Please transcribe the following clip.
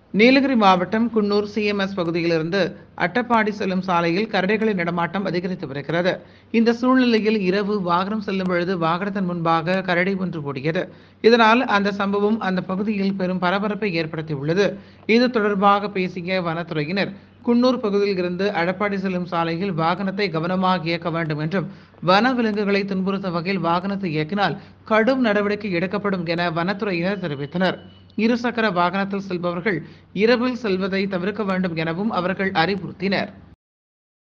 நீலகிரி மாவட்டம் குன்னூர் சிஎம்எஸ் பகுதியிலிருந்து அட்டப்பாடி செல்லும் சாலையில் கரடிகளின் நடமாட்டம் அதிகரித்து வருகிறது இந்த சூழ்நிலையில் இரவு வாகனம் செல்லும் பொழுது வாகனத்தின் முன்பாக கரடி ஒன்று ஓடியது இதனால் அந்த சம்பவம் அந்த பகுதியில் பெரும் பரபரப்பை ஏற்படுத்தியுள்ளது இது தொடர்பாக பேசிய வனத்துறையினர் குன்னூர் பகுதியில் இருந்து அடப்பாடி செல்லும் சாலையில் வாகனத்தை கவனமாக இயக்க வேண்டும் என்றும் வன விலங்குகளை துன்புறுத்தும் வகையில் வாகனத்தை இயக்கினால் கடும் நடவடிக்கை எடுக்கப்படும் என வனத்துறையினர் தெரிவித்தனர் இருசக்கர வாகனத்தில் செல்பவர்கள் இரவில் செல்வதை தவிர்க்க வேண்டும் எனவும் அவர்கள் அறிவுறுத்தினர்